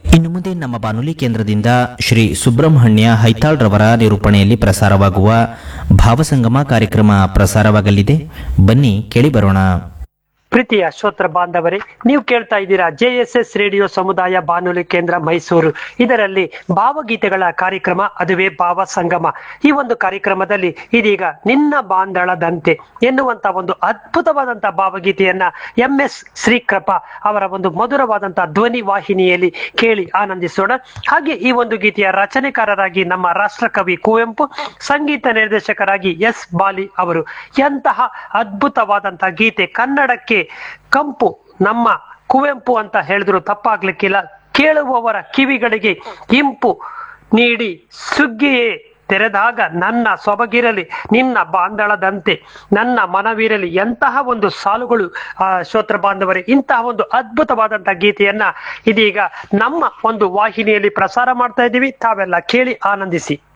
ಇನ್ನು ಮುಂದೆ ನಮ್ಮ ಬಾನುಲಿ ಕೇಂದ್ರದಿಂದ ಶ್ರೀ ಸುಬ್ರಹ್ಮಣ್ಯ ಹೈತಾಳ್ರವರ ನಿರೂಪಣೆಯಲ್ಲಿ ಪ್ರಸಾರವಾಗುವ ಭಾವಸಂಗಮ ಕಾರ್ಯಕ್ರಮ ಪ್ರಸಾರವಾಗಲಿದೆ ಬನ್ನಿ ಕೇಳಿ ಬರೋಣ ಪ್ರೀತಿಯ ಶ್ರೋತ್ರ ಬಾಂಧವರೇ ನೀವು ಕೇಳ್ತಾ ಇದ್ದೀರಾ ಜೆ ಎಸ್ ಎಸ್ ರೇಡಿಯೋ ಸಮುದಾಯ ಬಾನುಲಿ ಕೇಂದ್ರ ಮೈಸೂರು ಇದರಲ್ಲಿ ಭಾವಗೀತೆಗಳ ಕಾರ್ಯಕ್ರಮ ಅದುವೇ ಭಾವ ಸಂಗಮ ಈ ಒಂದು ಕಾರ್ಯಕ್ರಮದಲ್ಲಿ ಇದೀಗ ನಿನ್ನ ಬಾಂಧಳದಂತೆ ಎನ್ನುವಂತ ಒಂದು ಅದ್ಭುತವಾದಂತ ಭಾವಗೀತೆಯನ್ನ ಎಂ ಎಸ್ ಶ್ರೀಕೃಪ ಅವರ ಒಂದು ಮಧುರವಾದಂತಹ ಧ್ವನಿ ವಾಹಿನಿಯಲ್ಲಿ ಕೇಳಿ ಆನಂದಿಸೋಣ ಹಾಗೆ ಈ ಒಂದು ಗೀತೆಯ ರಚನೆಕಾರರಾಗಿ ನಮ್ಮ ರಾಷ್ಟ್ರಕವಿ ಕುವೆಂಪು ಸಂಗೀತ ನಿರ್ದೇಶಕರಾಗಿ ಎಸ್ ಬಾಲಿ ಅವರು ಎಂತಹ ಅದ್ಭುತವಾದಂತಹ ಗೀತೆ ಕನ್ನಡಕ್ಕೆ ಕಂಪು ನಮ್ಮ ಕುವೆಂಪು ಅಂತ ಹೇಳಿದ್ರು ತಪ್ಪಾಗ್ಲಿಕ್ಕಿಲ್ಲ ಕೇಳುವವರ ಕಿವಿಗಳಿಗೆ ಇಂಪು ನೀಡಿ ಸುಗ್ಗಿಯೇ ತೆರೆದಾಗ ನನ್ನ ಸೊಬಗಿರಲಿ ನಿನ್ನ ಬಾಂಧಳದಂತೆ ನನ್ನ ಮನವಿರಲಿ ಎಂತಹ ಒಂದು ಸಾಲುಗಳು ಆ ಶ್ರೋತ್ರ ಬಾಂಧವರೇ ಇಂತಹ ಒಂದು ಅದ್ಭುತವಾದಂತಹ ಗೀತೆಯನ್ನ ಇದೀಗ ನಮ್ಮ ಒಂದು ವಾಹಿನಿಯಲ್ಲಿ ಪ್ರಸಾರ ಮಾಡ್ತಾ ಇದ್ದೀವಿ ತಾವೆಲ್ಲ ಕೇಳಿ ಆನಂದಿಸಿ